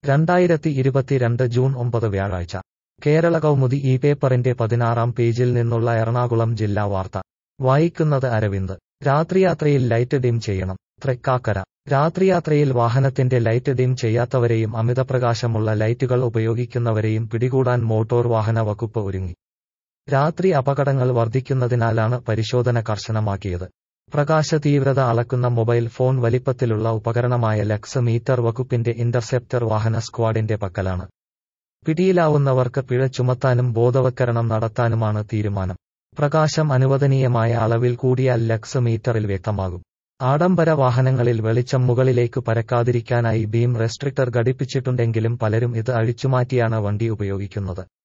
രണ്ടായിരത്തി ഇരുപത്തിരണ്ട് ജൂൺ ഒമ്പത് വ്യാഴാഴ്ച കേരള കൗമുദി ഈ പേപ്പറിന്റെ പതിനാറാം പേജിൽ നിന്നുള്ള എറണാകുളം ജില്ലാ വാർത്ത വായിക്കുന്നത് അരവിന്ദ് രാത്രിയാത്രയിൽ ലൈറ്റ് ഡിം ചെയ്യണം തൃക്കാക്കര രാത്രിയാത്രയിൽ വാഹനത്തിന്റെ ലൈറ്റ് ഡിം ചെയ്യാത്തവരെയും അമിതപ്രകാശമുള്ള ലൈറ്റുകൾ ഉപയോഗിക്കുന്നവരെയും പിടികൂടാൻ മോട്ടോർ വാഹന വകുപ്പ് ഒരുങ്ങി രാത്രി അപകടങ്ങൾ വർദ്ധിക്കുന്നതിനാലാണ് പരിശോധന കർശനമാക്കിയത് പ്രകാശ തീവ്രത അളക്കുന്ന മൊബൈൽ ഫോൺ വലിപ്പത്തിലുള്ള ഉപകരണമായ ലക്സ് മീറ്റർ വകുപ്പിന്റെ ഇന്റർസെപ്റ്റർ വാഹന സ്ക്വാഡിന്റെ പക്കലാണ് പിടിയിലാവുന്നവർക്ക് പിഴ ചുമത്താനും ബോധവൽക്കരണം നടത്താനുമാണ് തീരുമാനം പ്രകാശം അനുവദനീയമായ അളവിൽ കൂടിയാൽ ലക്സ് മീറ്ററിൽ വ്യക്തമാകും ആഡംബര വാഹനങ്ങളിൽ വെളിച്ചം മുകളിലേക്ക് പരക്കാതിരിക്കാനായി ബീം റെസ്ട്രിക്ടർ ഘടിപ്പിച്ചിട്ടുണ്ടെങ്കിലും പലരും ഇത് അഴിച്ചുമാറ്റിയാണ് വണ്ടി ഉപയോഗിക്കുന്നത്